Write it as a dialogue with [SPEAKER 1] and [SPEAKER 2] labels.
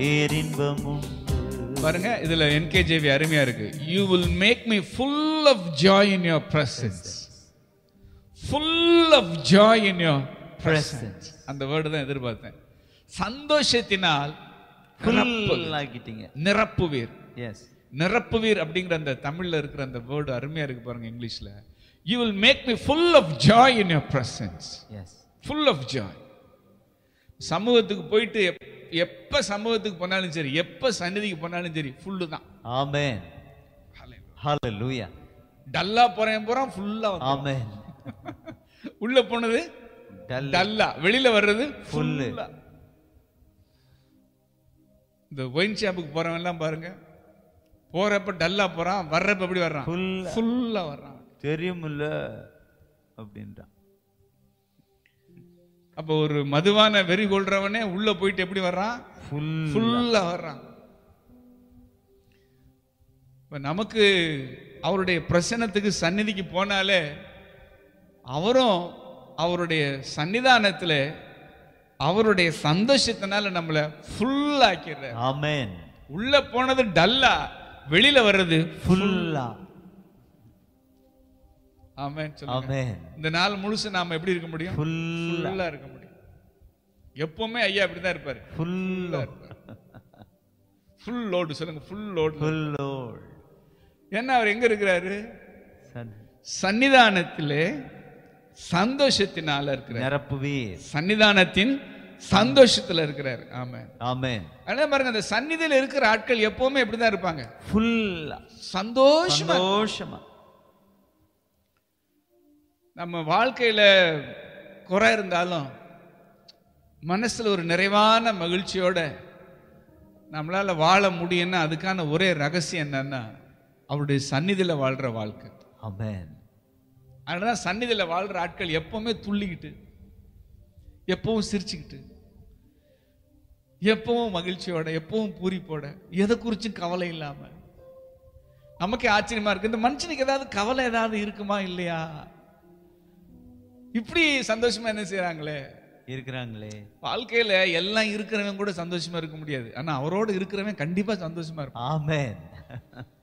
[SPEAKER 1] பேரின்பம் உண்டு
[SPEAKER 2] பாருங்க இதுல என்கேஜேவி அருமையா இருக்கு you will make me full of joy in your presence full of joy in your presence அந்த வேர்டு தான் எதிர்பார்த்தேன் சந்தோஷத்தினால் நிரப்பு-
[SPEAKER 1] ஃபுல் ஆக்கிட்டீங்க
[SPEAKER 2] நிரப்புவீர்
[SPEAKER 1] எஸ்
[SPEAKER 2] நிரப்புவீர் அப்படிங்கிற அந்த தமிழ்ல இருக்கிற அந்த வேர்டு அருமையா இருக்கு பாருங்க இங்கிலீஷ்ல you will make me full of joy in your presence
[SPEAKER 1] yes
[SPEAKER 2] full of joy சமூகத்துக்கு போயிட்டு எப்- எப்ப சமூகத்துக்கு போனாலும் சரி எப்ப சந்நிதிக்கு போனாலும் சரி ஃபுல்லு தான்
[SPEAKER 1] ஆமென் ஹalleluya
[SPEAKER 2] டல்லா போறேன் போறான் ஃபுல்லா
[SPEAKER 1] ஆமென்
[SPEAKER 2] உள்ள போனது
[SPEAKER 1] டல்
[SPEAKER 2] டல்லா வெளியில வர்றது
[SPEAKER 1] Full.
[SPEAKER 2] ஃபுல்லா இந்த ஒயின் ஷாப்புக்கு போறவன் எல்லாம் பாருங்க போறப்ப டல்லா போறான் வர்றப்ப எப்படி வர்றான்
[SPEAKER 1] ஃபுல்
[SPEAKER 2] ஃபுல்லா வர்றான்
[SPEAKER 1] தெரியுமில்ல அப்படின்றான்
[SPEAKER 2] அப்போ ஒரு மதுவான வெறி கொள்றவனே உள்ள போயிட்டு எப்படி வர்றான்
[SPEAKER 1] ஃபுல்
[SPEAKER 2] ஃபுல்லா வர்றான் இப்ப நமக்கு அவருடைய பிரசன்னத்துக்கு சந்நிதிக்கு போனாலே அவரும் அவருடைய சன்னிதானத்துல அவருடைய சந்தோஷத்தினால நம்மள ஃபுல் ஆக்கிடுற
[SPEAKER 1] ஆமென்
[SPEAKER 2] உள்ள போனது டல்லா வெளியில வர்றது
[SPEAKER 1] ஃபுல்லா
[SPEAKER 2] ஆமென் சொல்லுங்க
[SPEAKER 1] ஆமென்
[SPEAKER 2] இந்த நாள் முழுசு நாம எப்படி இருக்க முடியும்
[SPEAKER 1] ஃபுல்லா
[SPEAKER 2] ஃபுல்லா இருக்க முடியும் எப்பவுமே ஐயா இப்படிதான் இருப்பாரு
[SPEAKER 1] ஃபுல்லா
[SPEAKER 2] ஃபுல் லோடு சொல்லுங்க ஃபுல் லோடு
[SPEAKER 1] ஃபுல் லோட்
[SPEAKER 2] ஏன்னா அவர் எங்க இருக்கிறாரு
[SPEAKER 1] சன்
[SPEAKER 2] சன்னிதானத்திலே சந்தோஷத்தினால இருக்கிறார்
[SPEAKER 1] நிரப்புவீர்
[SPEAKER 2] சன்னிதானத்தின் சந்தோஷத்துல இருக்கிறார் ஆமா
[SPEAKER 1] ஆமென்
[SPEAKER 2] அதே பாருங்க அந்த சந்நிதியில இருக்கிற ஆட்கள் எப்பவுமே இப்படிதான் இருப்பாங்க
[SPEAKER 1] ஃபுல்லா
[SPEAKER 2] சந்தோஷமா
[SPEAKER 1] சந்தோஷமா
[SPEAKER 2] நம்ம வாழ்க்கையில குறை இருந்தாலும் மனசுல ஒரு நிறைவான மகிழ்ச்சியோட நம்மளால வாழ முடியும்னா அதுக்கான ஒரே ரகசியம் என்னன்னா அவருடைய சந்நிதியில வாழ்ற வாழ்க்கை
[SPEAKER 1] ஆமென்
[SPEAKER 2] அதனால சந்நிதியில வாழ்ற ஆட்கள் எப்பவுமே துள்ளிக்கிட்டு எப்பவும் சிரிச்சுக்கிட்டு எப்பவும் மகிழ்ச்சியோட எப்பவும் பூரிப்போட எதை குறிச்சும் கவலை இல்லாம நமக்கே ஆச்சரியமா இருக்கு இந்த மனுஷனுக்கு ஏதாவது கவலை ஏதாவது இருக்குமா இல்லையா இப்படி சந்தோஷமா என்ன செய்றாங்களே
[SPEAKER 1] இருக்கிறாங்களே
[SPEAKER 2] வாழ்க்கையில எல்லாம் இருக்கிறவன் கூட சந்தோஷமா இருக்க முடியாது ஆனா அவரோட இருக்கிறவன் கண்டிப்பா சந்தோஷமா இருப்பான்
[SPEAKER 1] ஆமென்